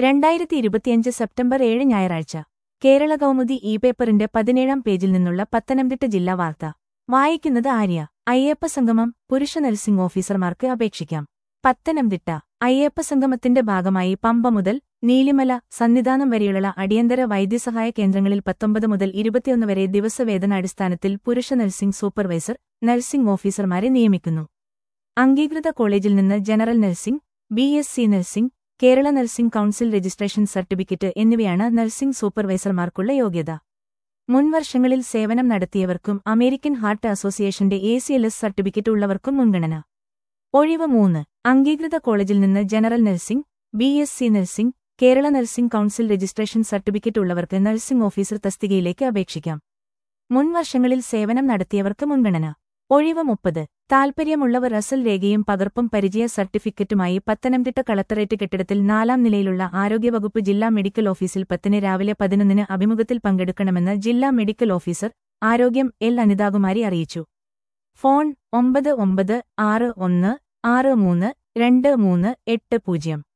രണ്ടായിരത്തി ഇരുപത്തിയഞ്ച് സെപ്റ്റംബർ ഏഴ് ഞായറാഴ്ച കേരള കൗമുദി ഇ പേപ്പറിന്റെ പതിനേഴാം പേജിൽ നിന്നുള്ള പത്തനംതിട്ട ജില്ലാ വാർത്ത വായിക്കുന്നത് ആര്യ അയ്യപ്പ സംഗമം പുരുഷ നഴ്സിംഗ് ഓഫീസർമാർക്ക് അപേക്ഷിക്കാം പത്തനംതിട്ട അയ്യപ്പ സംഗമത്തിന്റെ ഭാഗമായി പമ്പ മുതൽ നീലിമല സന്നിധാനം വരെയുള്ള അടിയന്തര വൈദ്യസഹായ കേന്ദ്രങ്ങളിൽ പത്തൊമ്പത് മുതൽ ഇരുപത്തിയൊന്ന് വരെ ദിവസവേതനാടിസ്ഥാനത്തിൽ പുരുഷ നഴ്സിംഗ് സൂപ്പർവൈസർ നഴ്സിംഗ് ഓഫീസർമാരെ നിയമിക്കുന്നു അംഗീകൃത കോളേജിൽ നിന്ന് general nursing B S C nursing Kerala nursing council registration certificate എന്നിവയാണ് നഴ്സിംഗ് സൂപ്പർവൈസർമാർക്കുള്ള യോഗ്യത മുൻവർഷങ്ങളിൽ സേവനം നടത്തിയവർക്കും അമേരിക്കൻ ഹാർട്ട് അസോസിയേഷന്റെ A C L S certificate ഉള്ളവർക്കും മുൻഗണന ഒഴിവ് മൂന്ന് അംഗീകൃത കോളേജിൽ നിന്ന് general nursing B S C nursing Kerala nursing council registration certificate ഉള്ളവർക്ക് നഴ്സിംഗ് ഓഫീസർ തസ്തികയിലേക്ക് അപേക്ഷിക്കാം മുൻവർഷങ്ങളിൽ സേവനം നടത്തിയവർക്ക് മുൻഗണന ഒഴിവ് മുപ്പത് താൽപര്യമുള്ളവർ അസൽ രേഖയും പകർപ്പും പരിചയ സർട്ടിഫിക്കറ്റുമായി പത്തനംതിട്ട കളക്ടറേറ്റ് കെട്ടിടത്തിൽ നാലാം നിലയിലുള്ള ആരോഗ്യവകുപ്പ് ജില്ലാ മെഡിക്കൽ ഓഫീസിൽ പത്തിന് രാവിലെ പതിനൊന്നിന് അഭിമുഖത്തിൽ പങ്കെടുക്കണമെന്ന് ജില്ലാ മെഡിക്കൽ ഓഫീസർ ആരോഗ്യം എൽ അനിതാകുമാരി അറിയിച്ചു ഫോൺ ഒമ്പത് ഒമ്പത് ആറ് ഒന്ന് ആറ് മൂന്ന് രണ്ട് മൂന്ന് എട്ട് പൂജ്യം